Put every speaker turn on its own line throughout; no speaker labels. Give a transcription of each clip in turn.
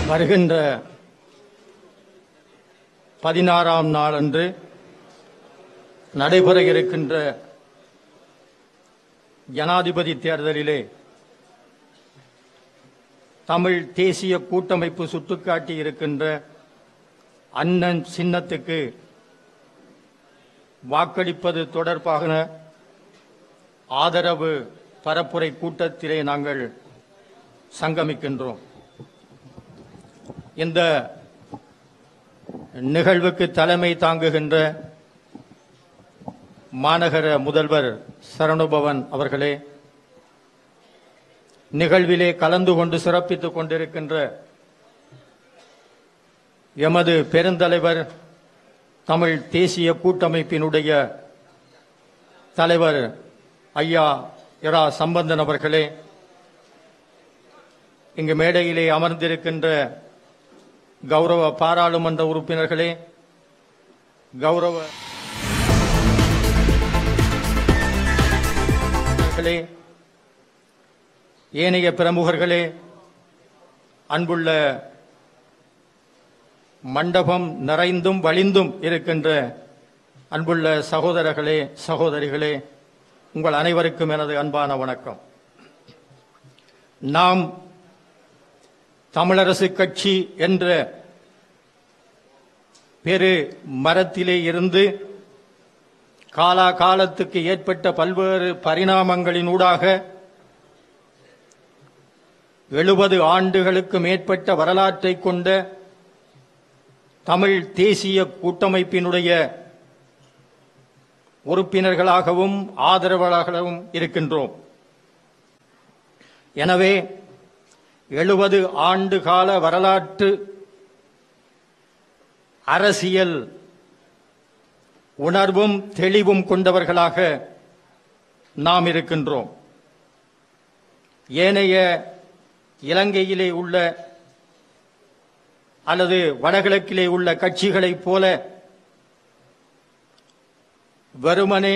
வருகின்ற பதினாறாம் நாளன்று நடைபெற இருக்கின்ற ஜனாதிபதி தேர்தலிலே தமிழ் தேசிய கூட்டமைப்பு சுட்டிக்காட்டி இருக்கின்ற அண்ணன் சின்னத்துக்கு வாக்களிப்பது தொடர்பாக ஆதரவு பரப்புரை கூட்டத்திலே நாங்கள் சங்கமிக்கின்றோம் இந்த நிகழ்வுக்கு தலைமை தாங்குகின்ற மாநகர முதல்வர் சரணுபவன் அவர்களே நிகழ்விலே கலந்து கொண்டு சிறப்பித்துக் கொண்டிருக்கின்ற எமது பெருந்தலைவர் தமிழ் தேசிய கூட்டமைப்பினுடைய தலைவர் ஐயா இரா சம்பந்தன் அவர்களே இங்கு மேடையிலே அமர்ந்திருக்கின்ற கௌரவ பாராளுமன்ற உறுப்பினர்களே கௌரவ உறுப்பினர்களே, ஏனைய பிரமுகர்களே அன்புள்ள மண்டபம் நிறைந்தும் வழிந்தும் இருக்கின்ற அன்புள்ள சகோதரர்களே சகோதரிகளே உங்கள் அனைவருக்கும் எனது அன்பான வணக்கம் நாம் தமிழரசு கட்சி என்ற பெரு மரத்திலே இருந்து காலா காலத்துக்கு ஏற்பட்ட பல்வேறு பரிணாமங்களினூடாக எழுபது ஆண்டுகளுக்கு மேற்பட்ட வரலாற்றை கொண்ட தமிழ் தேசிய கூட்டமைப்பினுடைய உறுப்பினர்களாகவும் ஆதரவாளர்களாகவும் இருக்கின்றோம் எனவே எழுபது ஆண்டு கால வரலாற்று அரசியல் உணர்வும் தெளிவும் கொண்டவர்களாக நாம் இருக்கின்றோம் ஏனைய இலங்கையிலே உள்ள அல்லது வடகிழக்கிலே உள்ள கட்சிகளைப் போல வெறுமனே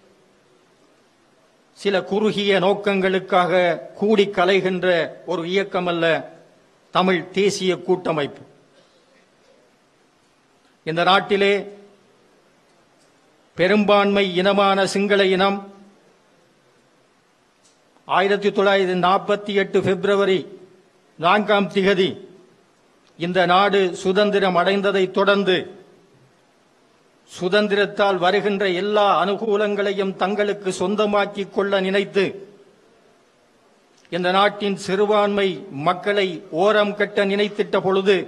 சில குறுகிய நோக்கங்களுக்காக கூடி கலைகின்ற ஒரு இயக்கம் அல்ல தமிழ் தேசிய கூட்டமைப்பு இந்த நாட்டிலே பெரும்பான்மை இனமான சிங்கள இனம் ஆயிரத்தி தொள்ளாயிரத்தி நாற்பத்தி எட்டு பிப்ரவரி நான்காம் திகதி இந்த நாடு சுதந்திரம் அடைந்ததைத் தொடர்ந்து சுதந்திரத்தால் வருகின்ற எல்லா அனுகூலங்களையும் தங்களுக்கு சொந்தமாக்கிக் கொள்ள நினைத்து இந்த நாட்டின் சிறுபான்மை மக்களை ஓரம் கட்ட நினைத்திட்ட பொழுது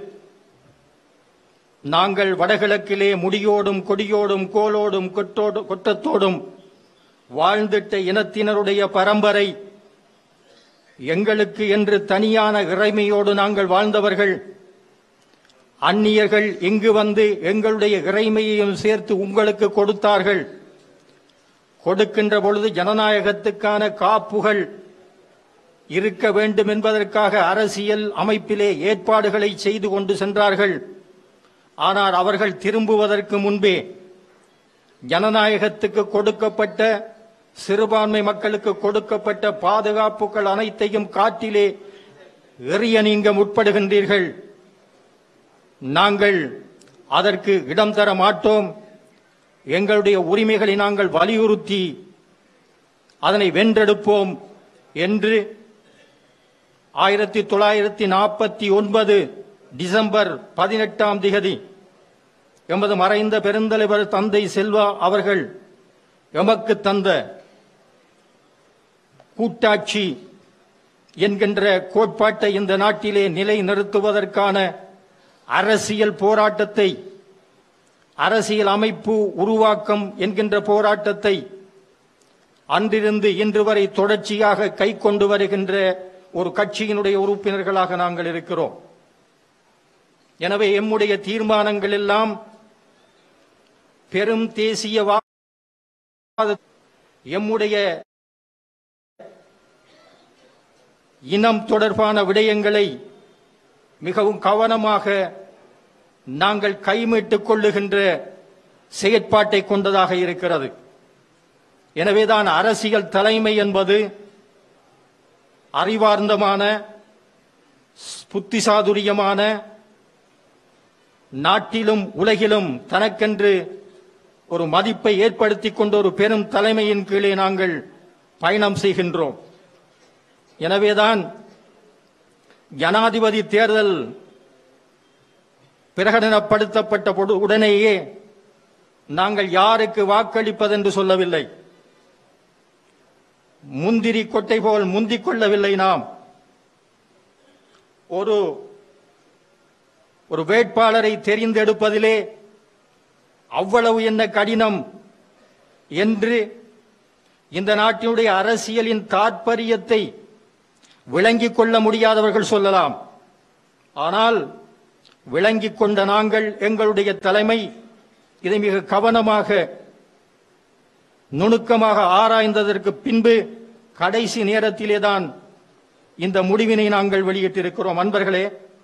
நாங்கள் வடகிழக்கிலே முடியோடும் கொடியோடும் கோலோடும் கொட்டோடு கொட்டத்தோடும் வாழ்ந்திட்ட இனத்தினருடைய பரம்பரை எங்களுக்கு என்று தனியான இறைமையோடு நாங்கள் வாழ்ந்தவர்கள் அந்நியர்கள் இங்கு வந்து எங்களுடைய இறைமையையும் சேர்த்து உங்களுக்கு கொடுத்தார்கள் கொடுக்கின்ற பொழுது ஜனநாயகத்துக்கான காப்புகள் இருக்க வேண்டும் என்பதற்காக அரசியல் அமைப்பிலே ஏற்பாடுகளை செய்து கொண்டு சென்றார்கள் ஆனால் அவர்கள் திரும்புவதற்கு முன்பே ஜனநாயகத்துக்கு கொடுக்கப்பட்ட சிறுபான்மை மக்களுக்கு கொடுக்கப்பட்ட பாதுகாப்புகள் அனைத்தையும் காட்டிலே எறிய நீங்க முற்படுகின்றீர்கள் நாங்கள் அதற்கு இடம் தர மாட்டோம் எங்களுடைய உரிமைகளை நாங்கள் வலியுறுத்தி அதனை வென்றெடுப்போம் என்று ஆயிரத்தி தொள்ளாயிரத்தி நாற்பத்தி ஒன்பது டிசம்பர் பதினெட்டாம் திகதி எமது மறைந்த பெருந்தலைவர் தந்தை செல்வா அவர்கள் எமக்கு தந்த கூட்டாட்சி என்கின்ற கோட்பாட்டை இந்த நாட்டிலே நிலைநிறுத்துவதற்கான அரசியல் போராட்டத்தை அரசியல் அமைப்பு உருவாக்கம் என்கின்ற போராட்டத்தை அன்றிருந்து இன்று வரை தொடர்ச்சியாக கை கொண்டு வருகின்ற ஒரு கட்சியினுடைய உறுப்பினர்களாக நாங்கள் இருக்கிறோம் எனவே எம்முடைய தீர்மானங்கள் எல்லாம் பெரும் தேசியவாத எம்முடைய இனம் தொடர்பான விடயங்களை மிகவும் கவனமாக நாங்கள் கைமீட்டுக் கொள்ளுகின்ற செயற்பாட்டை கொண்டதாக இருக்கிறது எனவேதான் அரசியல் தலைமை என்பது அறிவார்ந்தமான புத்திசாதுரியமான நாட்டிலும் உலகிலும் தனக்கென்று ஒரு மதிப்பை ஏற்படுத்திக் கொண்ட ஒரு பெரும் தலைமையின் கீழே நாங்கள் பயணம் செய்கின்றோம் எனவேதான் ஜனாதிபதி தேர்தல் பிரகடனப்படுத்தப்பட்ட பொடு உடனேயே நாங்கள் யாருக்கு வாக்களிப்பதென்று சொல்லவில்லை முந்திரி கொட்டை போல் முந்திக் கொள்ளவில்லை நாம் ஒரு ஒரு வேட்பாளரை தெரிந்தெடுப்பதிலே அவ்வளவு என்ன கடினம் என்று இந்த நாட்டினுடைய அரசியலின் தாற்பயத்தை விளங்கிக் கொள்ள முடியாதவர்கள் சொல்லலாம் ஆனால் விளங்கிக் கொண்ட நாங்கள் எங்களுடைய தலைமை இதை மிக கவனமாக நுணுக்கமாக ஆராய்ந்ததற்கு பின்பு கடைசி நேரத்திலேதான் இந்த முடிவினை நாங்கள் வெளியிட்டிருக்கிறோம் அன்பர்களே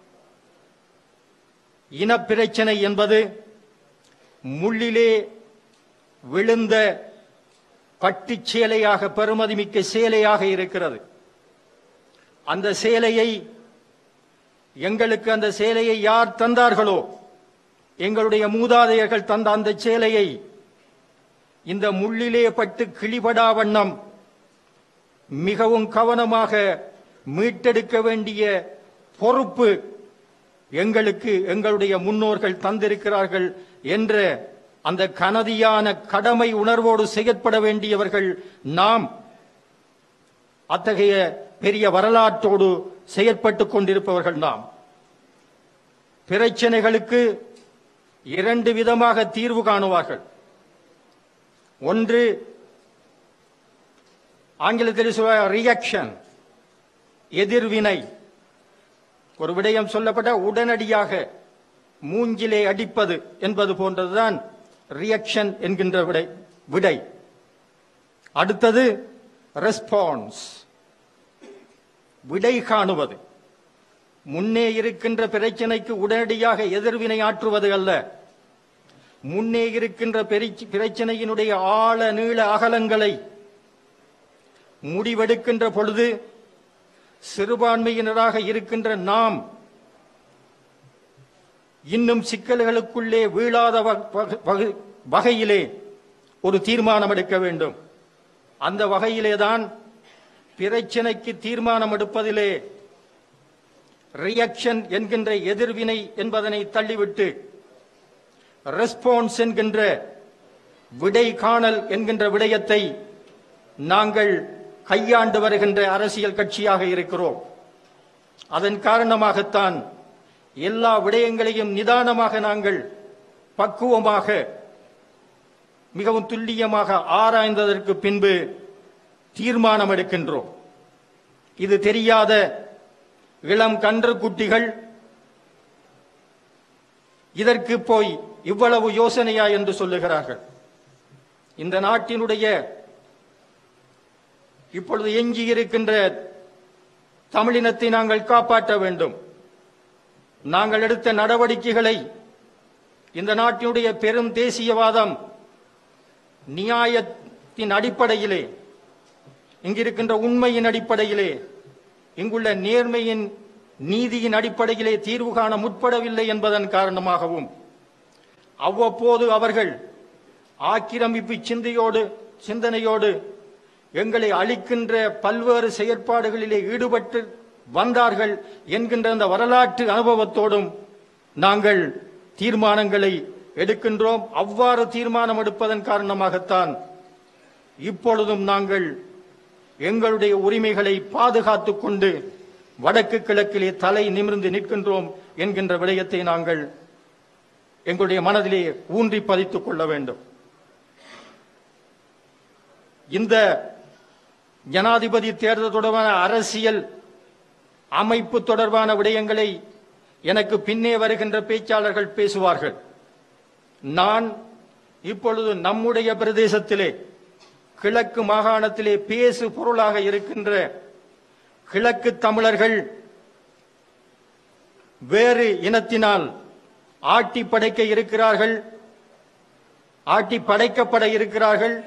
இனப்பிரச்சனை என்பது முள்ளிலே விழுந்த பட்டுச் சேலையாக பெருமதிமிக்க சேலையாக இருக்கிறது அந்த சேலையை எங்களுக்கு அந்த சேலையை யார் தந்தார்களோ எங்களுடைய மூதாதையர்கள் தந்த அந்த சேலையை இந்த முள்ளிலே பட்டு கிளிபடா வண்ணம் மிகவும் கவனமாக மீட்டெடுக்க வேண்டிய பொறுப்பு எங்களுக்கு எங்களுடைய முன்னோர்கள் தந்திருக்கிறார்கள் என்ற அந்த கனதியான கடமை உணர்வோடு செயற்பட வேண்டியவர்கள் நாம் அத்தகைய பெரிய வரலாற்றோடு செயற்பட்டுக் கொண்டிருப்பவர்கள் நாம் பிரச்சனைகளுக்கு இரண்டு விதமாக தீர்வு காணுவார்கள் ஒன்று ஆங்கிலத்தில் சொல்ல ரியாக்ஷன் எதிர்வினை ஒரு விடயம் சொல்லப்பட்ட உடனடியாக மூஞ்சிலே அடிப்பது என்பது போன்றதுதான் ரியாக்ஷன் என்கின்ற விடை விடை அடுத்தது ரெஸ்பான்ஸ் விடை காணுவது முன்னே இருக்கின்ற பிரச்சனைக்கு உடனடியாக எதிர்வினை ஆற்றுவது அல்ல முன்னே இருக்கின்ற பெரிச்- பிரச்சனையினுடைய ஆழ நீள அகலங்களை முடிவெடுக்கின்ற பொழுது சிறுபான்மையினராக இருக்கின்ற நாம் இன்னும் சிக்கல்களுக்குள்ளே வீழாத வ- வக- வகு- வகையிலே ஒரு தீர்மானம் எடுக்க வேண்டும் அந்த வகையிலேதான் பிரச்சனைக்கு தீர்மானம் எடுப்பதிலே ரியாக்ஷன் என்கின்ற எதிர்வினை என்பதனை தள்ளிவிட்டு ரெஸ்பான்ஸ் என்கின்ற விடை காணல் என்கின்ற விடயத்தை நாங்கள் கையாண்டு வருகின்ற அரசியல் கட்சியாக இருக்கிறோம் அதன் காரணமாகத்தான் எல்லா விடயங்களையும் நிதானமாக நாங்கள் பக்குவமாக மிகவும் துல்லியமாக ஆராய்ந்ததற்கு பின்பு தீர்மானம் எடுக்கின்றோம் இது தெரியாத இளம் கன்று குட்டிகள் இதற்கு போய் இவ்வளவு யோசனையா என்று சொல்லுகிறார்கள் இந்த நாட்டினுடைய இப்பொழுது எஞ்சி இருக்கின்ற தமிழினத்தை நாங்கள் காப்பாற்ற வேண்டும் நாங்கள் எடுத்த நடவடிக்கைகளை இந்த நாட்டினுடைய பெரும் தேசியவாதம் நியாயத்தின் அடிப்படையிலே இங்கிருக்கின்ற உண்மையின் அடிப்படையிலே இங்குள்ள நேர்மையின் நீதியின் அடிப்படையிலே தீர்வு காண முற்படவில்லை என்பதன் காரணமாகவும் அவ்வப்போது அவர்கள் ஆக்கிரமிப்பு சிந்தையோடு சிந்தனையோடு எங்களை அழிக்கின்ற பல்வேறு செயற்பாடுகளிலே ஈடுபட்டு வந்தார்கள் என்கின்ற அந்த வரலாற்று அனுபவத்தோடும் நாங்கள் தீர்மானங்களை எடுக்கின்றோம் அவ்வாறு தீர்மானம் எடுப்பதன் காரணமாகத்தான் இப்பொழுதும் நாங்கள் எங்களுடைய உரிமைகளை பாதுகாத்துக் கொண்டு வடக்கு கிழக்கிலே தலை நிமிர்ந்து நிற்கின்றோம் என்கின்ற விடயத்தை நாங்கள் எங்களுடைய மனதிலே ஊன்றி பதித்துக் கொள்ள வேண்டும் இந்த ஜனாதிபதி தேர்தல் தொடர்பான அரசியல் அமைப்பு தொடர்பான விடயங்களை எனக்கு பின்னே வருகின்ற பேச்சாளர்கள் பேசுவார்கள் நான் இப்பொழுது நம்முடைய பிரதேசத்திலே கிழக்கு மாகாணத்திலே பேசு பொருளாக இருக்கின்ற கிழக்கு தமிழர்கள் வேறு இனத்தினால் ஆட்டி படைக்க இருக்கிறார்கள் ஆட்டி படைக்கப்பட இருக்கிறார்கள்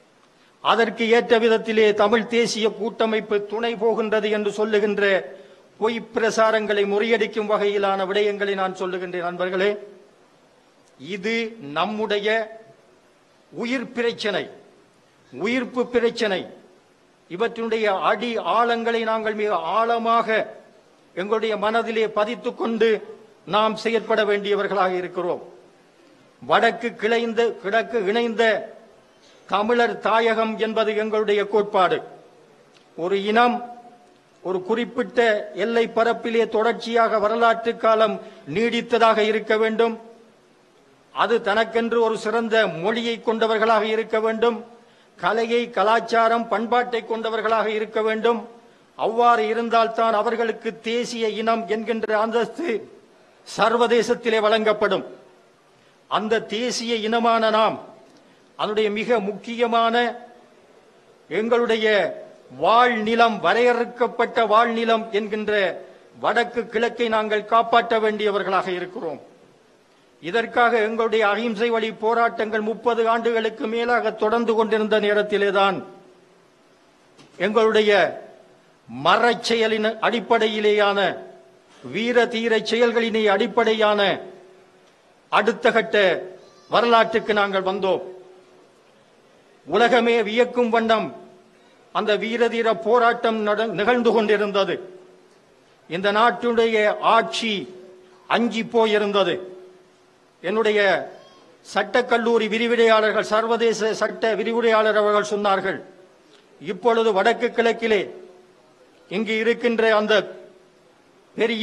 அதற்கு ஏற்ற விதத்திலே தமிழ் தேசிய கூட்டமைப்பு துணை போகின்றது என்று சொல்லுகின்ற பொய் பிரசாரங்களை முறியடிக்கும் வகையிலான விடயங்களை நான் சொல்லுகின்றேன் நண்பர்களே இது நம்முடைய உயிர் பிரச்சனை உயிர்ப்பு பிரச்சனை இவற்றினுடைய அடி ஆழங்களை நாங்கள் மிக ஆழமாக எங்களுடைய மனதிலே பதித்துக் கொண்டு நாம் செயற்பட வேண்டியவர்களாக இருக்கிறோம் வடக்கு கிளைந்த கிழக்கு இணைந்த தமிழர் தாயகம் என்பது எங்களுடைய கோட்பாடு ஒரு இனம் ஒரு குறிப்பிட்ட எல்லை பரப்பிலே தொடர்ச்சியாக வரலாற்று காலம் நீடித்ததாக இருக்க வேண்டும் அது தனக்கென்று ஒரு சிறந்த மொழியை கொண்டவர்களாக இருக்க வேண்டும் கலையை கலாச்சாரம் பண்பாட்டை கொண்டவர்களாக இருக்க வேண்டும் அவ்வாறு இருந்தால்தான் அவர்களுக்கு தேசிய இனம் என்கின்ற அந்தஸ்து சர்வதேசத்திலே வழங்கப்படும் அந்த தேசிய இனமான நாம் அதனுடைய மிக முக்கியமான எங்களுடைய வாழ்நிலம் வரையறுக்கப்பட்ட வாழ்நிலம் என்கின்ற வடக்கு கிழக்கை நாங்கள் காப்பாற்ற வேண்டியவர்களாக இருக்கிறோம் இதற்காக எங்களுடைய அகிம்சை வழி போராட்டங்கள் முப்பது ஆண்டுகளுக்கு மேலாக தொடர்ந்து கொண்டிருந்த நேரத்திலேதான் எங்களுடைய மரச்செயலின் அடிப்படையிலேயான வீர தீர செயல்களினை அடிப்படையான அடுத்த கட்ட வரலாற்றுக்கு நாங்கள் வந்தோம் உலகமே வியக்கும் வண்ணம் அந்த வீரதீர போராட்டம் நட- நிகழ்ந்து கொண்டிருந்தது இந்த நாட்டுடைய ஆட்சி அஞ்சி போயிருந்தது என்னுடைய சட்டக்கல்லூரி விரிவுரையாளர்கள் சர்வதேச சட்ட விரிவுரையாளர் அவர்கள் சொன்னார்கள் இப்பொழுது வடக்கு கிழக்கிலே இங்கு இருக்கின்ற அந்த பெரிய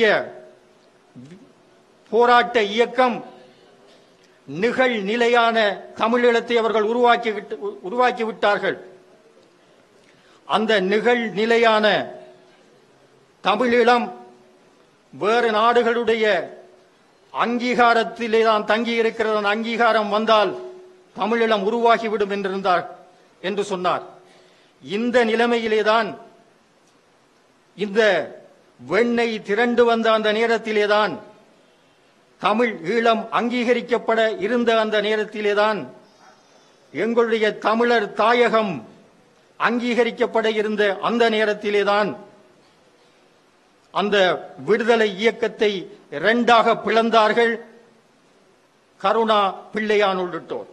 போராட்ட இயக்கம் நிகழ் நிலையான தமிழீழத்தை அவர்கள் உருவாக்கி விட்டு உருவாக்கி விட்டார்கள் அந்த நிகழ் நிலையான தமிழீழம் வேறு நாடுகளுடைய அங்கீகாரத்திலே தான் தங்கி இருக்கிறது அந்த அங்கீகாரம் வந்தால் தமிழீழம் உருவாகிவிடும் என்றிருந்தார் என்று சொன்னார் இந்த நிலைமையிலேதான் இந்த வெண்ணெய் திரண்டு வந்த அந்த நேரத்திலேதான் தமிழ் ஈழம் அங்கீகரிக்கப்பட இருந்த அந்த நேரத்திலேதான் எங்களுடைய தமிழர் தாயகம் அங்கீகரிக்கப்பட இருந்த அந்த நேரத்திலேதான் அந்த விடுதலை இயக்கத்தை இரண்டாக பிளந்தார்கள் கருணா பிள்ளையான் உள்ளிட்டோர்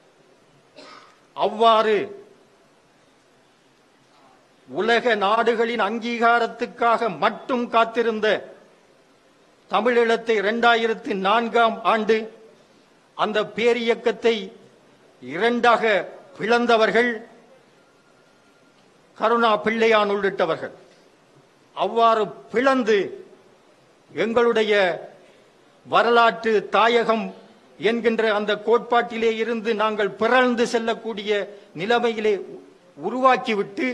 அவ்வாறு உலக நாடுகளின் அங்கீகாரத்துக்காக மட்டும் காத்திருந்த தமிழீழத்தை இரண்டாயிரத்தி நான்காம் ஆண்டு அந்த பேரியக்கத்தை இரண்டாக பிளந்தவர்கள் கருணா பிள்ளையான் உள்ளிட்டவர்கள் அவ்வாறு பிளந்து எங்களுடைய வரலாற்று தாயகம் என்கின்ற அந்த கோட்பாட்டிலே இருந்து நாங்கள் பிறழ்ந்து செல்லக்கூடிய நிலைமையிலே உருவாக்கிவிட்டு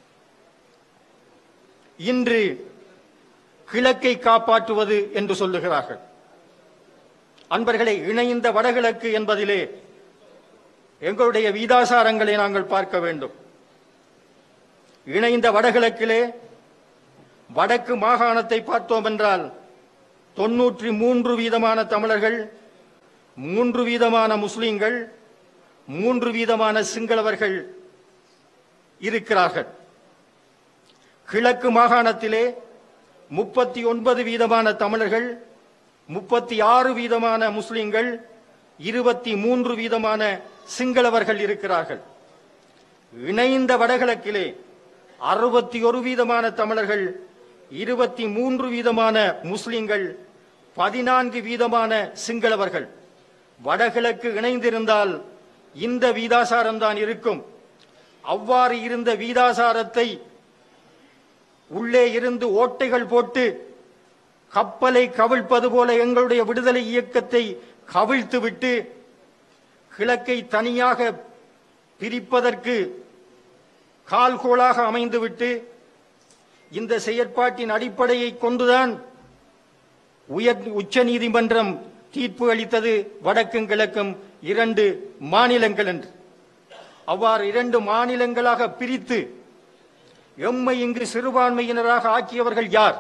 இன்று கிழக்கை காப்பாற்றுவது என்று சொல்லுகிறார்கள் அன்பர்களை இணைந்த வடகிழக்கு என்பதிலே எங்களுடைய வீதாசாரங்களை நாங்கள் பார்க்க வேண்டும் இணைந்த வடகிழக்கிலே வடக்கு மாகாணத்தை பார்த்தோம் என்றால் தொன்னூற்றி மூன்று வீதமான தமிழர்கள் மூன்று வீதமான முஸ்லிம்கள் மூன்று வீதமான சிங்களவர்கள் இருக்கிறார்கள் கிழக்கு மாகாணத்திலே முப்பத்தி ஒன்பது வீதமான தமிழர்கள் முப்பத்தி ஆறு வீதமான முஸ்லிம்கள் இருபத்தி மூன்று வீதமான சிங்களவர்கள் இருக்கிறார்கள் இணைந்த வடகிழக்கிலே அறுபத்தி ஒரு வீதமான தமிழர்கள் இருபத்தி மூன்று வீதமான முஸ்லிம்கள் பதினான்கு வீதமான சிங்களவர்கள் வடகிழக்கு இணைந்திருந்தால் இந்த வீதாசாரம் தான் இருக்கும் அவ்வாறு இருந்த வீதாசாரத்தை உள்ளே இருந்து ஓட்டைகள் போட்டு கப்பலை கவிழ்ப்பது போல எங்களுடைய விடுதலை இயக்கத்தை கவிழ்த்துவிட்டு கிழக்கை தனியாக பிரிப்பதற்கு கால்கோளாக அமைந்துவிட்டு இந்த செயற்பாட்டின் அடிப்படையை கொண்டுதான் உயர் உச்ச நீதிமன்றம் தீர்ப்பு அளித்தது வடக்கும் கிழக்கும் இரண்டு மாநிலங்கள் என்று அவ்வாறு இரண்டு மாநிலங்களாக பிரித்து எம்மை இங்கு சிறுபான்மையினராக ஆக்கியவர்கள் யார்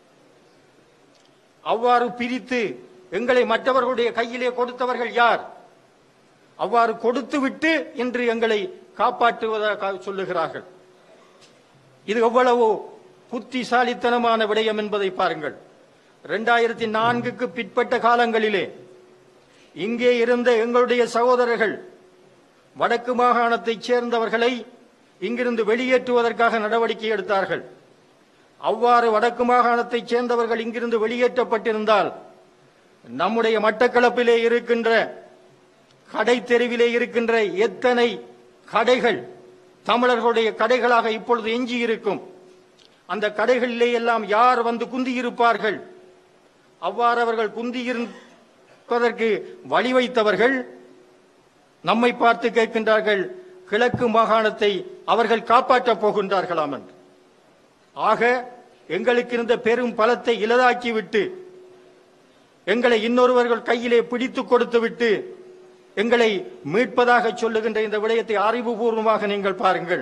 அவ்வாறு பிரித்து எங்களை மற்றவர்களுடைய கையிலே கொடுத்தவர்கள் யார் அவ்வாறு கொடுத்துவிட்டு இன்று எங்களை காப்பாற்றுவதாக சொல்லுகிறார்கள் இது எவ்வளவு புத்திசாலித்தனமான விடயம் என்பதை பாருங்கள் இரண்டாயிரத்தி நான்குக்கு பிற்பட்ட காலங்களிலே இங்கே இருந்த எங்களுடைய சகோதரர்கள் வடக்கு மாகாணத்தைச் சேர்ந்தவர்களை இங்கிருந்து வெளியேற்றுவதற்காக நடவடிக்கை எடுத்தார்கள் அவ்வாறு வடக்கு மாகாணத்தைச் சேர்ந்தவர்கள் இங்கிருந்து வெளியேற்றப்பட்டிருந்தால் நம்முடைய மட்டக்களப்பிலே இருக்கின்ற கடை தெருவிலே இருக்கின்ற எத்தனை கடைகள் தமிழர்களுடைய கடைகளாக இப்பொழுது எஞ்சி இருக்கும் அந்த கடைகளிலே எல்லாம் யார் வந்து குந்தியிருப்பார்கள் அவ்வாறு அவர்கள் குந்தியிருப்பதற்கு வழி வைத்தவர்கள் நம்மை பார்த்து கேட்கின்றார்கள் கிழக்கு மாகாணத்தை அவர்கள் காப்பாற்றப் போகின்றார்களாம் என்று ஆக எங்களுக்கு இருந்த பெரும் பலத்தை இலதாக்கிவிட்டு எங்களை இன்னொருவர்கள் கையிலே பிடித்து கொடுத்து விட்டு எங்களை மீட்பதாக சொல்லுகின்ற இந்த விடயத்தை அறிவுபூர்வமாக நீங்கள் பாருங்கள்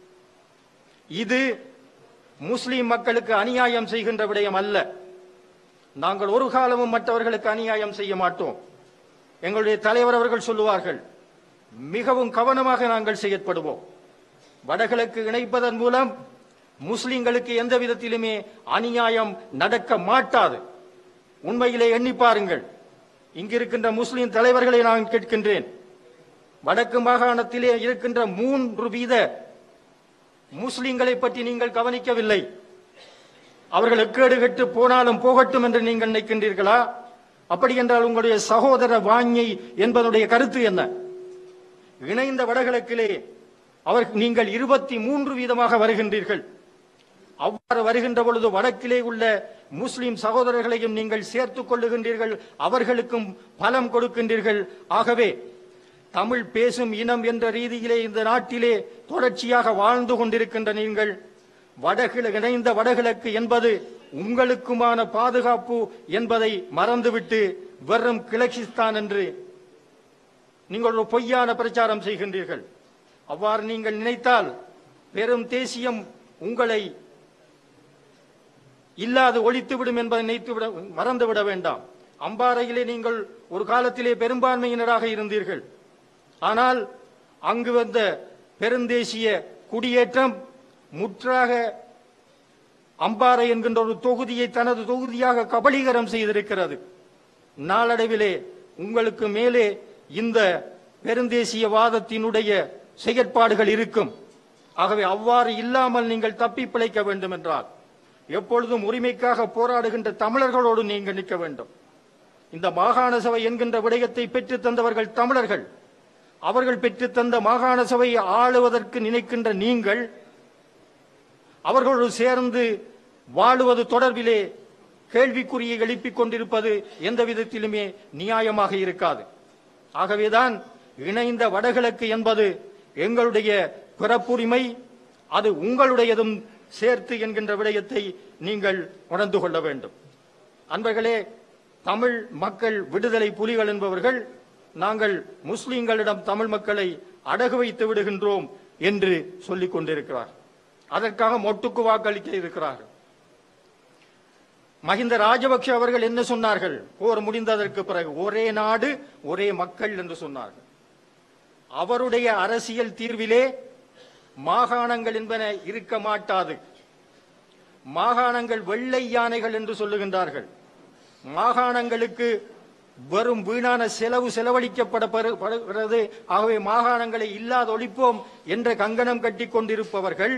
இது முஸ்லிம் மக்களுக்கு அநியாயம் செய்கின்ற விடயம் அல்ல நாங்கள் ஒரு காலமும் மற்றவர்களுக்கு அநியாயம் செய்ய மாட்டோம் எங்களுடைய தலைவர் அவர்கள் சொல்லுவார்கள் மிகவும் கவனமாக நாங்கள் செயற்படுவோம் வடகிழக்கு இணைப்பதன் மூலம் முஸ்லிம்களுக்கு எந்த விதத்திலுமே அநியாயம் நடக்க மாட்டாது உண்மையிலே எண்ணி பாருங்கள் இங்கிருக்கின்ற முஸ்லிம் தலைவர்களை நான் கேட்கின்றேன் வடக்கு மாகாணத்திலே இருக்கின்ற மூன்று வீத முஸ்லிம்களை பற்றி நீங்கள் கவனிக்கவில்லை அவர்கள் எக்கேடு கெட்டு போனாலும் போகட்டும் என்று நீங்கள் நினைக்கின்றீர்களா அப்படி என்றால் உங்களுடைய சகோதர வாஞ்சி என்பதனுடைய கருத்து என்ன இணைந்த வடகிழக்கிலே அவர் நீங்கள் இருபத்தி மூன்று வீதமாக வருகின்றீர்கள் அவ்வாறு வருகின்ற பொழுது வடக்கிலே உள்ள முஸ்லிம் சகோதரர்களையும் நீங்கள் சேர்த்துக் கொள்ளுகின்றீர்கள் அவர்களுக்கும் பலம் கொடுக்கின்றீர்கள் ஆகவே தமிழ் பேசும் இனம் என்ற ரீதியிலே இந்த நாட்டிலே தொடர்ச்சியாக வாழ்ந்து கொண்டிருக்கின்ற நீங்கள் வடகிழ இணைந்த வடகிழக்கு என்பது உங்களுக்குமான பாதுகாப்பு என்பதை மறந்துவிட்டு வெறும் கிழக்கிஸ்தான் என்று நீங்கள் ஒரு பொய்யான பிரச்சாரம் செய்கின்றீர்கள் அவ்வாறு நீங்கள் நினைத்தால் பெரும் தேசியம் உங்களை இல்லாது ஒழித்துவிடும் என்பதை நினைத்துவிட மறந்துவிட வேண்டாம் அம்பாறையிலே நீங்கள் ஒரு காலத்திலே பெரும்பான்மையினராக இருந்தீர்கள் ஆனால் அங்கு வந்த பெருந்தேசிய குடியேற்றம் முற்றாக அம்பாறை என்கின்ற ஒரு தொகுதியை தனது தொகுதியாக கபலீகரம் செய்திருக்கிறது நாளடைவிலே உங்களுக்கு மேலே இந்த பெருந்தேசியவாதத்தினுடைய செயற்பாடுகள் இருக்கும் ஆகவே அவ்வாறு இல்லாமல் நீங்கள் தப்பி பிழைக்க வேண்டும் என்றால் எப்பொழுதும் உரிமைக்காக போராடுகின்ற தமிழர்களோடு நீங்கள் நிற்க வேண்டும் இந்த மாகாண சபை என்கின்ற விடயத்தை பெற்றுத் தந்தவர்கள் தமிழர்கள் அவர்கள் பெற்றுத் தந்த மாகாண சபையை ஆளுவதற்கு நினைக்கின்ற நீங்கள் அவர்களோடு சேர்ந்து வாழுவது தொடர்பிலே கேள்விக்குறியை எழுப்பிக் கொண்டிருப்பது எந்த விதத்திலுமே நியாயமாக இருக்காது ஆகவேதான் இணைந்த வடகிழக்கு என்பது எங்களுடைய பிறப்புரிமை அது உங்களுடையதும் சேர்த்து என்கின்ற விடயத்தை நீங்கள் உணர்ந்து கொள்ள வேண்டும் அன்பர்களே தமிழ் மக்கள் விடுதலை புலிகள் என்பவர்கள் நாங்கள் முஸ்லிம்களிடம் தமிழ் மக்களை அடகு வைத்து விடுகின்றோம் என்று சொல்லிக் கொண்டிருக்கிறார் அதற்காக மொட்டுக்கு வாக்களிக்க இருக்கிறார்கள் மஹிந்த ராஜபக்ஷ அவர்கள் என்ன சொன்னார்கள் போர் முடிந்ததற்கு பிறகு ஒரே நாடு ஒரே மக்கள் என்று சொன்னார்கள் அவருடைய அரசியல் தீர்விலே மாகாணங்கள் என்பன இருக்க மாட்டாது மாகாணங்கள் வெள்ளை யானைகள் என்று சொல்லுகின்றார்கள் மாகாணங்களுக்கு வெறும் வீணான செலவு செலவழிக்கப்படுகிறது ஆகவே மாகாணங்களை இல்லாத ஒழிப்போம் என்ற கங்கணம் கட்டிக் கொண்டிருப்பவர்கள்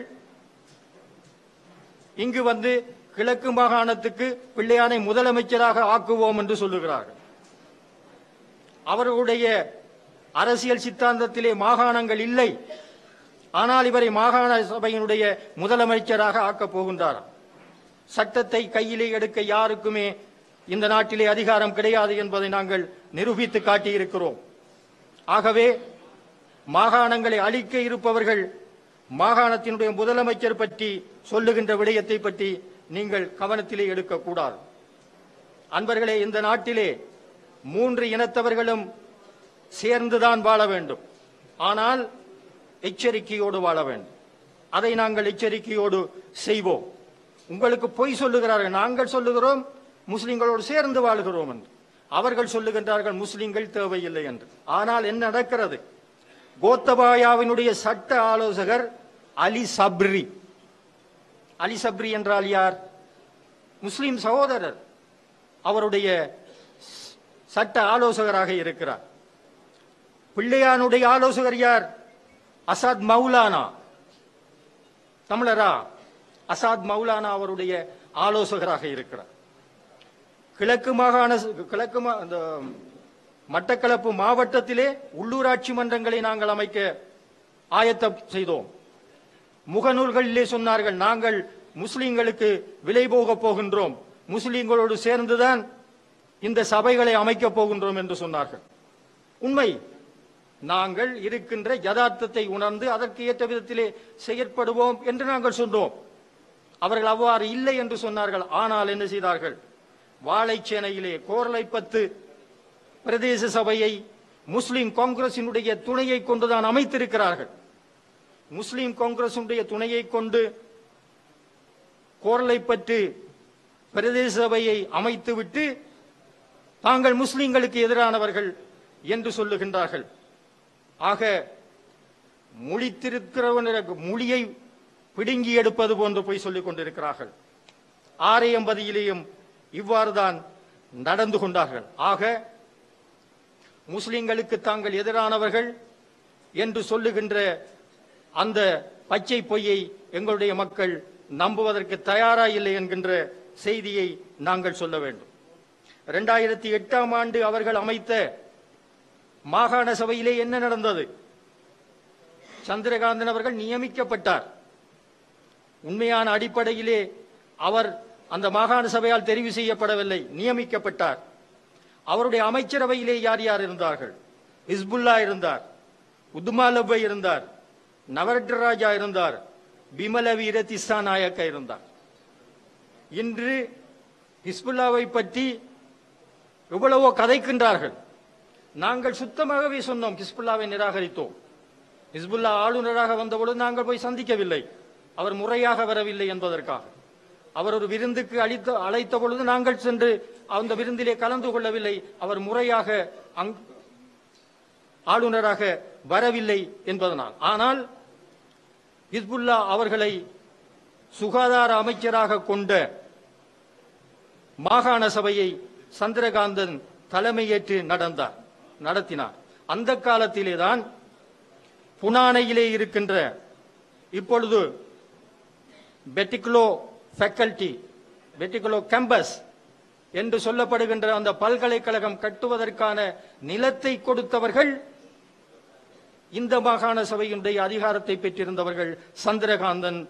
இங்கு வந்து கிழக்கு மாகாணத்துக்கு பிள்ளையானை முதலமைச்சராக ஆக்குவோம் என்று சொல்லுகிறார்கள் அவர்களுடைய அரசியல் சித்தாந்தத்திலே மாகாணங்கள் இல்லை ஆனால் இவரை மாகாண சபையினுடைய முதலமைச்சராக ஆக்கப் போகின்றார் சட்டத்தை கையிலே எடுக்க யாருக்குமே இந்த நாட்டிலே அதிகாரம் கிடையாது என்பதை நாங்கள் நிரூபித்து காட்டியிருக்கிறோம் ஆகவே மாகாணங்களை அழிக்க இருப்பவர்கள் மாகாணத்தினுடைய முதலமைச்சர் பற்றி சொல்லுகின்ற விடயத்தை பற்றி நீங்கள் கவனத்திலே எடுக்கக்கூடாது அன்பர்களே இந்த நாட்டிலே மூன்று இனத்தவர்களும் சேர்ந்துதான் வாழ வேண்டும் ஆனால் எச்சரிக்கையோடு வாழ வேண்டும் அதை நாங்கள் எச்சரிக்கையோடு செய்வோம் உங்களுக்கு பொய் சொல்லுகிறார்கள் நாங்கள் சொல்லுகிறோம் முஸ்லிம்களோடு சேர்ந்து வாழ்கிறோம் என்று அவர்கள் சொல்லுகின்றார்கள் முஸ்லிம்கள் தேவையில்லை என்று ஆனால் என்ன நடக்கிறது கோத்தபாயாவினுடைய சட்ட ஆலோசகர் அலி சப்ரி அலி சப்ரி என்றால் யார் முஸ்லிம் சகோதரர் அவருடைய ஸ்- சட்ட ஆலோசகராக இருக்கிறார் பிள்ளையானுடைய ஆலோசகர் யார் அசாத் மௌலானா தமிழரா அசாத் மௌலானா அவருடைய ஆலோசகராக இருக்கிறார் கிழக்கு மாகாண கிழக்கு மா- அந்த மட்டக்களப்பு மாவட்டத்திலே உள்ளூராட்சி மன்றங்களை நாங்கள் அமைக்க ஆயத்தம் செய்தோம் முகநூல்களிலே சொன்னார்கள் நாங்கள் முஸ்லிம்களுக்கு விலை போகப் போகின்றோம் முஸ்லிம்களோடு சேர்ந்துதான் இந்த சபைகளை அமைக்கப் போகின்றோம் என்று சொன்னார்கள் உண்மை நாங்கள் இருக்கின்ற யதார்த்தத்தை உணர்ந்து அதற்கு ஏற்ற விதத்திலே செயற்படுவோம் என்று நாங்கள் சொன்னோம் அவர்கள் அவ்வாறு இல்லை என்று சொன்னார்கள் ஆனால் என்ன செய்தார்கள் வாழைச்சேனையிலே கோரளைப்பத்து பிரதேச சபையை முஸ்லிம் காங்கிரசினுடைய துணையை கொண்டுதான் அமைத்திருக்கிறார்கள் முஸ்லிம் காங்கிரசினுடைய துணையை கொண்டு கோரளைப்பற்று பிரதேச சபையை அமைத்துவிட்டு தாங்கள் முஸ்லிம்களுக்கு எதிரானவர்கள் என்று சொல்லுகின்றார்கள் ஆக முழித்திருக்கிறவனுக்கு மொழியை பிடுங்கி எடுப்பது போன்று போய் சொல்லிக் கொண்டிருக்கிறார்கள் ஆரையம்பதியிலேயும் இவ்வாறுதான் நடந்து கொண்டார்கள் ஆக முஸ்லிம்களுக்கு தாங்கள் எதிரானவர்கள் என்று சொல்லுகின்ற அந்த பச்சை பொய்யை எங்களுடைய மக்கள் நம்புவதற்கு தயாரா இல்லை என்கின்ற செய்தியை நாங்கள் சொல்ல வேண்டும் இரண்டாயிரத்தி எட்டாம் ஆண்டு அவர்கள் அமைத்த மாகாண சபையிலே என்ன நடந்தது சந்திரகாந்தன் அவர்கள் நியமிக்கப்பட்டார் உண்மையான அடிப்படையிலே அவர் அந்த மாகாண சபையால் தெரிவு செய்யப்படவில்லை நியமிக்கப்பட்டார் அவருடைய அமைச்சரவையிலே யார் யார் இருந்தார்கள் ஹிஸ்புல்லா இருந்தார் உதுமாலபை இருந்தார் நவரட்ராஜா இருந்தார் பிமல வீர திஸ்ஸா நாயக்க இருந்தார் இன்று ஹிஸ்புல்லாவை பற்றி எவ்வளவோ கதைக்கின்றார்கள் நாங்கள் சுத்தமாகவே சொன்னோம் ஹிஸ்புல்லாவை நிராகரித்தோம் ஹிஸ்புல்லா ஆளுநராக வந்தபொழுது நாங்கள் போய் சந்திக்கவில்லை அவர் முறையாக வரவில்லை என்பதற்காக அவர் ஒரு விருந்துக்கு அளித்த அழைத்த பொழுது நாங்கள் சென்று அந்த விருந்திலே கலந்து கொள்ளவில்லை அவர் முறையாக அங் ஆளுநராக வரவில்லை என்பதனால் ஆனால் ஹிஸ்புல்லா அவர்களை சுகாதார அமைச்சராக கொண்ட மாகாண சபையை சந்திரகாந்தன் தலைமையேற்று நடந்தார் நடத்தினார் அந்த காலத்திலேதான் புனானையிலே இருக்கின்ற இப்பொழுது பெட்டிகுலோ ஃபேக்கல்டி பெட்டிகுலோ கேம்பஸ் என்று சொல்லப்படுகின்ற அந்த பல்கலைக்கழகம் கட்டுவதற்கான நிலத்தை கொடுத்தவர்கள் இந்த மாகாண சபையினுடைய அதிகாரத்தை பெற்றிருந்தவர்கள் சந்திரகாந்தன்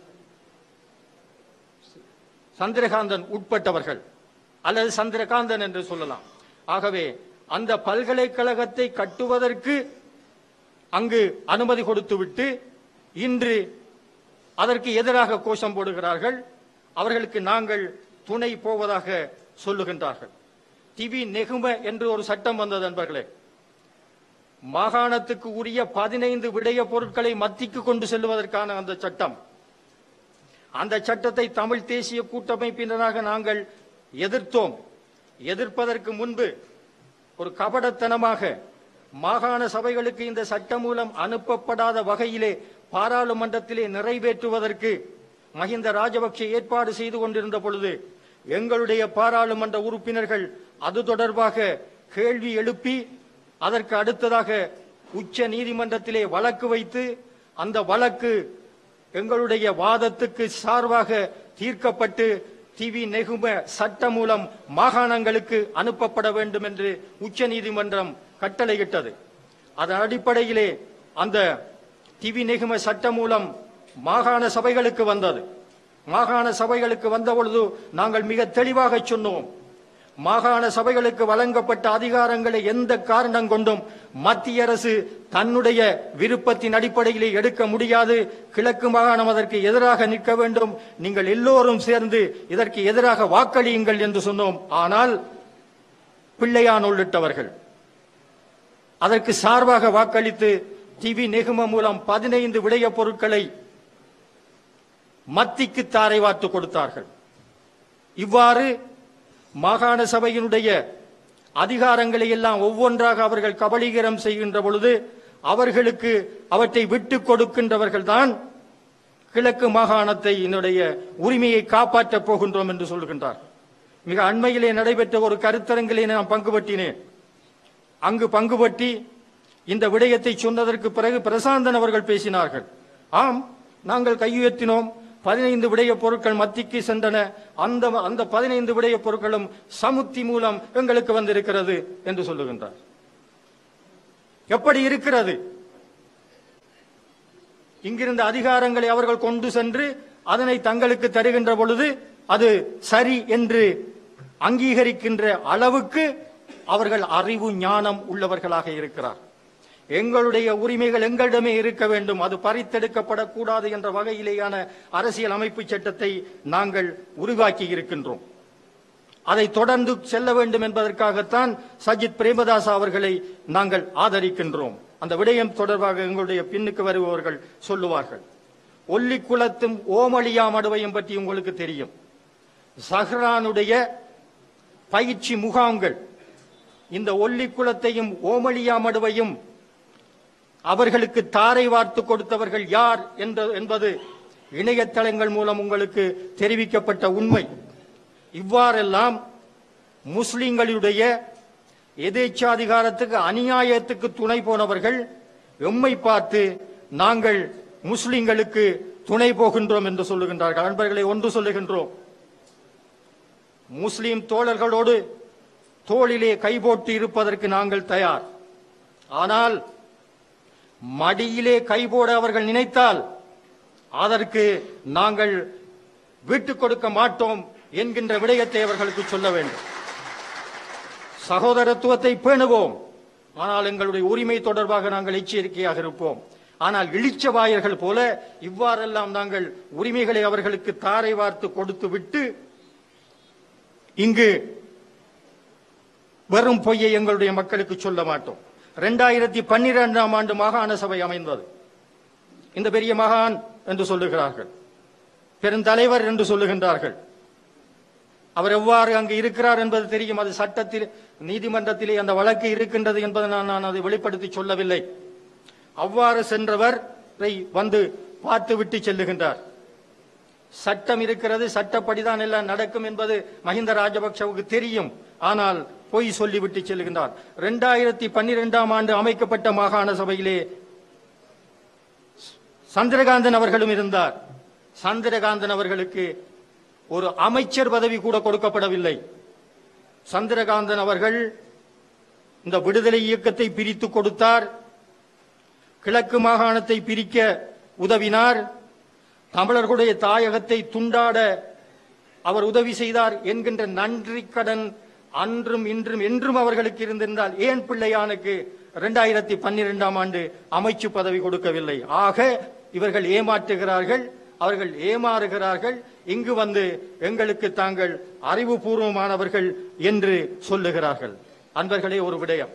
சந்திரகாந்தன் உட்பட்டவர்கள் அல்லது சந்திரகாந்தன் என்று சொல்லலாம் ஆகவே அந்த பல்கலைக்கழகத்தை கட்டுவதற்கு அங்கு அனுமதி கொடுத்துவிட்டு இன்று அதற்கு எதிராக கோஷம் போடுகிறார்கள் அவர்களுக்கு நாங்கள் துணை போவதாக சொல்லுகின்றார்கள் திவி நெகும என்று ஒரு சட்டம் வந்தது நண்பர்களே மாகாணத்துக்கு உரிய பதினைந்து விடய பொருட்களை மத்திக்கு கொண்டு செல்வதற்கான அந்த சட்டம் அந்த சட்டத்தை தமிழ் தேசிய கூட்டமைப்பினராக நாங்கள் எதிர்த்தோம் எதிர்ப்பதற்கு முன்பு ஒரு கபடத்தனமாக மாகாண சபைகளுக்கு இந்த சட்டம் மூலம் அனுப்பப்படாத வகையிலே பாராளுமன்றத்திலே நிறைவேற்றுவதற்கு மஹிந்த ராஜபக்ஷ ஏற்பாடு செய்து கொண்டிருந்த பொழுது எங்களுடைய பாராளுமன்ற உறுப்பினர்கள் அது தொடர்பாக கேள்வி எழுப்பி அதற்கு அடுத்ததாக உச்ச நீதிமன்றத்திலே வழக்கு வைத்து அந்த வழக்கு எங்களுடைய வாதத்துக்கு சார்பாக தீர்க்கப்பட்டு திவி நெகும சட்ட மூலம் மாகாணங்களுக்கு அனுப்பப்பட வேண்டும் என்று உச்ச நீதிமன்றம் கட்டளையிட்டது அதன் அடிப்படையிலே அந்த திவி நெகும சட்ட மூலம் மாகாண சபைகளுக்கு வந்தது மாகாண சபைகளுக்கு வந்த பொழுது நாங்கள் மிக தெளிவாக சொன்னோம் மாகாண சபைகளுக்கு வழங்கப்பட்ட அதிகாரங்களை எந்த காரணம் கொண்டும் மத்திய அரசு தன்னுடைய விருப்பத்தின் அடிப்படையிலே எடுக்க முடியாது கிழக்கு மாகாணம் அதற்கு எதிராக நிற்க வேண்டும் நீங்கள் எல்லோரும் சேர்ந்து இதற்கு எதிராக வாக்களியுங்கள் என்று சொன்னோம் ஆனால் பிள்ளையான் உள்ளிட்டவர்கள் அதற்கு சார்பாக வாக்களித்து டிவி நெகும மூலம் பதினைந்து விடய பொருட்களை மத்திக்கு தாரை வார்த்து கொடுத்தார்கள் இவ்வாறு மாகாண சபையினுடைய அதிகாரங்களை எல்லாம் ஒவ்வொன்றாக அவர்கள் கபலீகரம் செய்கின்ற பொழுது அவர்களுக்கு அவற்றை விட்டு கொடுக்கின்றவர்கள் தான் கிழக்கு மாகாணத்தை என்னுடைய உரிமையை காப்பாற்றப் போகின்றோம் என்று சொல்கின்றார் மிக அண்மையிலே நடைபெற்ற ஒரு கருத்தரங்கிலே நான் பங்கு பற்றினேன் அங்கு பங்கு பற்றி இந்த விடயத்தை சொன்னதற்கு பிறகு பிரசாந்தன் அவர்கள் பேசினார்கள் ஆம் நாங்கள் கையுயர்த்தினோம் பதினைந்து விடய பொருட்கள் மத்திக்கு சென்றன அந்த அந்த பதினைந்து விடய பொருட்களும் சமுத்தி மூலம் எங்களுக்கு வந்திருக்கிறது என்று சொல்லுகின்றார் எப்படி இருக்கிறது இங்கிருந்த அதிகாரங்களை அவர்கள் கொண்டு சென்று அதனை தங்களுக்கு தருகின்ற பொழுது அது சரி என்று அங்கீகரிக்கின்ற அளவுக்கு அவர்கள் அறிவு ஞானம் உள்ளவர்களாக இருக்கிறார் எங்களுடைய உரிமைகள் எங்களிடமே இருக்க வேண்டும் அது பறித்தெடுக்கப்படக்கூடாது என்ற வகையிலேயான அரசியல் அமைப்பு சட்டத்தை நாங்கள் உருவாக்கி இருக்கின்றோம் அதை தொடர்ந்து செல்ல வேண்டும் என்பதற்காகத்தான் சஜித் பிரேமதாஸ் அவர்களை நாங்கள் ஆதரிக்கின்றோம் அந்த விடயம் தொடர்பாக எங்களுடைய பின்னுக்கு வருபவர்கள் சொல்லுவார்கள் ஒல்லிக்குளத்தும் ஓமளியா மடுவையும் பற்றி உங்களுக்கு தெரியும் சஹ்ரானுடைய பயிற்சி முகாம்கள் இந்த ஒல்லிக்குளத்தையும் ஓமளியா மடுவையும் அவர்களுக்கு தாரை வார்த்து கொடுத்தவர்கள் யார் என்ற என்பது இணையதளங்கள் மூலம் உங்களுக்கு தெரிவிக்கப்பட்ட உண்மை இவ்வாறெல்லாம் முஸ்லிம்களுடைய எதேச்சாதிகாரத்துக்கு அநியாயத்துக்கு துணை போனவர்கள் எம்மை பார்த்து நாங்கள் முஸ்லிம்களுக்கு துணை போகின்றோம் என்று சொல்லுகின்றார்கள் அன்பர்களை ஒன்று சொல்லுகின்றோம் முஸ்லிம் தோழர்களோடு தோளிலே கைபோட்டு இருப்பதற்கு நாங்கள் தயார் ஆனால் மடியிலே கைபோட அவர்கள் நினைத்தால் அதற்கு நாங்கள் விட்டுக் கொடுக்க மாட்டோம் என்கின்ற விடயத்தை அவர்களுக்கு சொல்ல வேண்டும் சகோதரத்துவத்தை பேணுவோம் ஆனால் எங்களுடைய உரிமை தொடர்பாக நாங்கள் எச்சரிக்கையாக இருப்போம் ஆனால் இளிச்சவாயர்கள் போல இவ்வாறெல்லாம் நாங்கள் உரிமைகளை அவர்களுக்கு தாரை வார்த்து கொடுத்து விட்டு இங்கு வெறும் பொய்யை எங்களுடைய மக்களுக்கு சொல்ல மாட்டோம் இரண்டாயிரத்தி பன்னிரெண்டாம் ஆண்டு மாகாண சபை அமைந்தது இந்த பெரிய மகான் என்று சொல்லுகிறார்கள் பெருந்தலைவர் என்று சொல்லுகின்றார்கள் அவர் எவ்வாறு அங்கு இருக்கிறார் என்பது தெரியும் அது சட்டத்தில் நீதிமன்றத்திலே அந்த வழக்கு இருக்கின்றது என்பதை நான் நான் அதை வெளிப்படுத்தி சொல்லவில்லை அவ்வாறு சென்றவரை வந்து பார்த்து விட்டு செல்லுகின்றார் சட்டம் இருக்கிறது சட்டப்படிதான் எல்லாம் நடக்கும் என்பது மஹிந்த ராஜபக்சவுக்கு தெரியும் ஆனால் பொய் சொல்லிவிட்டு செல்லுகின்றார் இரண்டாயிரத்தி பன்னிரெண்டாம் ஆண்டு அமைக்கப்பட்ட மாகாண சபையிலே சந்திரகாந்தன் அவர்களும் இருந்தார் சந்திரகாந்தன் அவர்களுக்கு ஒரு அமைச்சர் பதவி கூட கொடுக்கப்படவில்லை சந்திரகாந்தன் அவர்கள் இந்த விடுதலை இயக்கத்தை பிரித்து கொடுத்தார் கிழக்கு மாகாணத்தை பிரிக்க உதவினார் தமிழர்களுடைய தாயகத்தை துண்டாட அவர் உதவி செய்தார் என்கின்ற நன்றி கடன் அன்றும் இன்றும் என்றும் அவர்களுக்கு இருந்திருந்தால் ஏன் பிள்ளையானுக்கு இரண்டாயிரத்தி பன்னிரெண்டாம் ஆண்டு அமைச்சு பதவி கொடுக்கவில்லை ஆக இவர்கள் ஏமாற்றுகிறார்கள் அவர்கள் ஏமாறுகிறார்கள் இங்கு வந்து எங்களுக்கு தாங்கள் அறிவுபூர்வமானவர்கள் என்று சொல்லுகிறார்கள் அன்பர்களே ஒரு விடயம்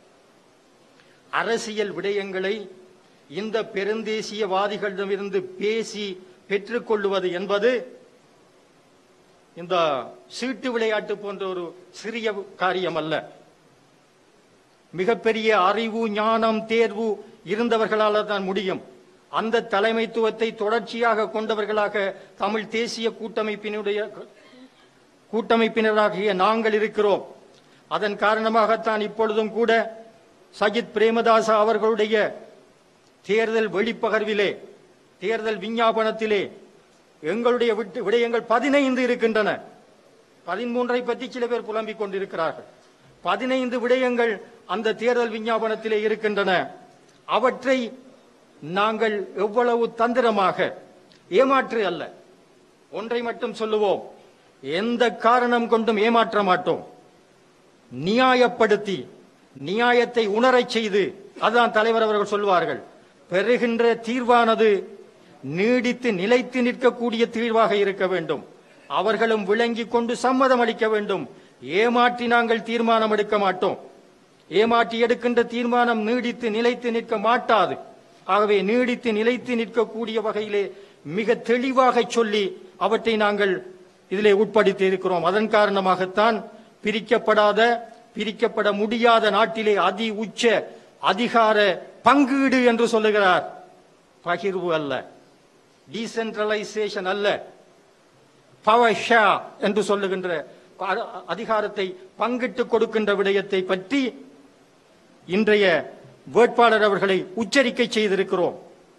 அரசியல் விடயங்களை இந்த பெருந்தேசியவாதிகளிடமிருந்து பேசி பெற்றுக்கொள்வது என்பது இந்த சீட்டு விளையாட்டு போன்ற ஒரு சிறிய காரியம் அல்ல மிகப்பெரிய அறிவு ஞானம் தேர்வு இருந்தவர்களால தான் முடியும் அந்த தலைமைத்துவத்தை தொடர்ச்சியாக கொண்டவர்களாக தமிழ் தேசிய கூட்டமைப்பினுடைய கூட்டமைப்பினராகிய நாங்கள் இருக்கிறோம் அதன் காரணமாகத்தான் இப்பொழுதும் கூட சஜித் பிரேமதாச அவர்களுடைய தேர்தல் வெளிப்பகர்விலே தேர்தல் விஞ்ஞாபனத்திலே எங்களுடைய விட்டு- விடயங்கள் பதினைந்து இருக்கின்றன பதிமூன்றை பற்றி சில பேர் புலம்பிக் கொண்டிருக்கிறார்கள் பதினைந்து விடயங்கள் அந்த தேர்தல் விஞ்ஞாபனத்திலே இருக்கின்றன அவற்றை நாங்கள் எவ்வளவு தந்திரமாக ஏமாற்று அல்ல ஒன்றை மட்டும் சொல்லுவோம் எந்த காரணம் கொண்டும் ஏமாற்ற மாட்டோம் நியாயப்படுத்தி நியாயத்தை உணரச் செய்து அதுதான் தலைவர் அவர்கள் சொல்வார்கள் பெறுகின்ற தீர்வானது நீடித்து நிலைத்து நிற்கக்கூடிய தீர்வாக இருக்க வேண்டும் அவர்களும் விளங்கிக் கொண்டு சம்மதம் அளிக்க வேண்டும் ஏமாற்றி நாங்கள் தீர்மானம் எடுக்க மாட்டோம் ஏமாற்றி எடுக்கின்ற தீர்மானம் நீடித்து நிலைத்து நிற்க மாட்டாது ஆகவே நீடித்து நிலைத்து நிற்கக்கூடிய வகையிலே மிக தெளிவாக சொல்லி அவற்றை நாங்கள் இதிலே உட்படுத்தி இருக்கிறோம் அதன் காரணமாகத்தான் பிரிக்கப்படாத பிரிக்கப்பட முடியாத நாட்டிலே அதி உச்ச அதிகார பங்கீடு என்று சொல்லுகிறார் பகிர்வு அல்ல டீசென்ட்ரலைசேஷன் அல்ல பவர் ஷேர் என்று சொல்லுகின்ற அ- அதிகாரத்தை பங்கிட்டு கொடுக்கின்ற விடயத்தை பற்றி இன்றைய வேட்பாளர் அவர்களை உச்சரிக்கை செய்திருக்கிறோம்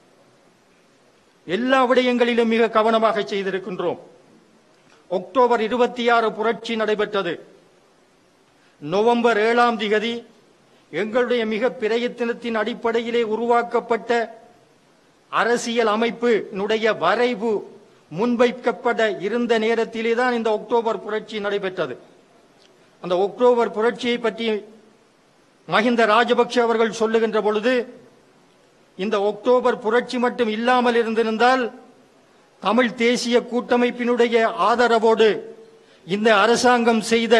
எல்லா விடயங்களிலும் மிக கவனமாக செய்திருக்கின்றோம் அக்டோபர் இருபத்தி ஆறு புரட்சி நடைபெற்றது நவம்பர் ஏழாம் திகதி எங்களுடைய மிக பிரயத்தனத்தின் அடிப்படையிலே உருவாக்கப்பட்ட அரசியல் அமைப்பினுடைய வரைவு முன்வைக்கப்பட இருந்த நேரத்திலே தான் இந்த அக்டோபர் புரட்சி நடைபெற்றது அந்த அக்டோபர் புரட்சியை பற்றி மஹிந்த ராஜபக்ஷ அவர்கள் சொல்லுகின்ற பொழுது இந்த அக்டோபர் புரட்சி மட்டும் இல்லாமல் இருந்திருந்தால் தமிழ் தேசிய கூட்டமைப்பினுடைய ஆதரவோடு இந்த அரசாங்கம் செய்த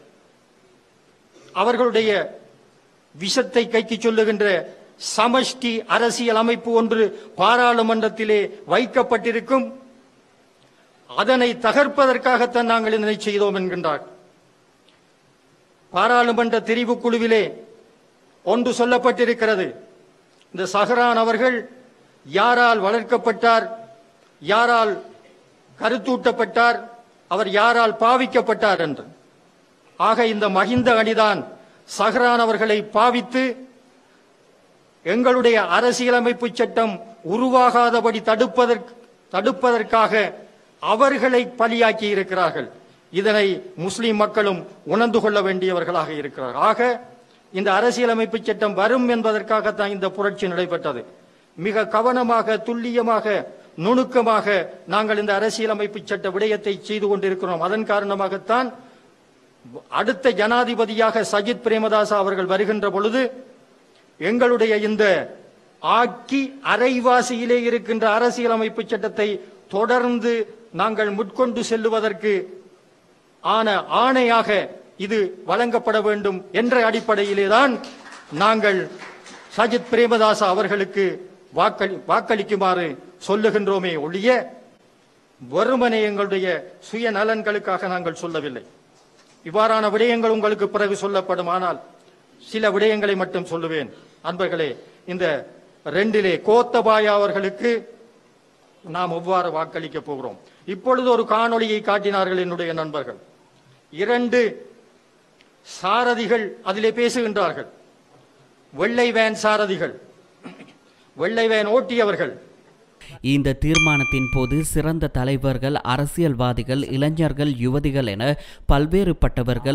அவர்களுடைய விஷத்தை கைக்கு சொல்லுகின்ற சமஷ்டி அரசியல் அமைப்பு ஒன்று பாராளுமன்றத்திலே வைக்கப்பட்டிருக்கும் அதனை தகர்ப்பதற்காகத்தான் நாங்கள் இதனை செய்தோம் என்கின்றார் பாராளுமன்ற தெரிவு குழுவிலே ஒன்று சொல்லப்பட்டிருக்கிறது இந்த சஹரான் அவர்கள் யாரால் வளர்க்கப்பட்டார் யாரால் கருத்தூட்டப்பட்டார் அவர் யாரால் பாவிக்கப்பட்டார் என்று ஆக இந்த மகிந்த அணிதான் சஹரான் அவர்களை பாவித்து எங்களுடைய அரசியலமைப்பு சட்டம் உருவாகாதபடி தடுப்பதற்கு தடுப்பதற்காக அவர்களை பலியாக்கி இருக்கிறார்கள் இதனை முஸ்லிம் மக்களும் உணர்ந்து கொள்ள வேண்டியவர்களாக இருக்கிறார்கள் ஆக இந்த அரசியலமைப்பு சட்டம் வரும் என்பதற்காகத்தான் இந்த புரட்சி நடைபெற்றது மிக கவனமாக துல்லியமாக நுணுக்கமாக நாங்கள் இந்த அரசியலமைப்பு சட்ட விடயத்தை செய்து கொண்டிருக்கிறோம் அதன் காரணமாகத்தான் அடுத்த ஜனாதிபதியாக சஜித் பிரேமதாச அவர்கள் வருகின்ற பொழுது எங்களுடைய இந்த ஆக்கி அரைவாசியிலே இருக்கின்ற அரசியலமைப்பு சட்டத்தை தொடர்ந்து நாங்கள் முட்கொண்டு செல்லுவதற்கு ஆன ஆணையாக இது வழங்கப்பட வேண்டும் என்ற அடிப்படையிலேதான் நாங்கள் சஜித் பிரேமதாச அவர்களுக்கு வாக்களி வாக்களிக்குமாறு சொல்லுகின்றோமே ஒழிய வெறுமனே எங்களுடைய சுய நலன்களுக்காக நாங்கள் சொல்லவில்லை இவ்வாறான விடயங்கள் உங்களுக்கு பிறகு சொல்லப்படும் ஆனால் சில விடயங்களை மட்டும் சொல்லுவேன் அன்பர்களே இந்த ரெண்டிலே கோத்தபாயா அவர்களுக்கு நாம் எவ்வாறு வாக்களிக்க போகிறோம் இப்பொழுது ஒரு காணொளியை காட்டினார்கள் என்னுடைய நண்பர்கள் இரண்டு சாரதிகள் அதிலே பேசுகின்றார்கள் வெள்ளை வேன் சாரதிகள் வெள்ளை வேன் ஓட்டியவர்கள்
இந்த தீர்மானத்தின் போது சிறந்த தலைவர்கள் அரசியல்வாதிகள் இளைஞர்கள் யுவதிகள் என பல்வேறுபட்டவர்கள்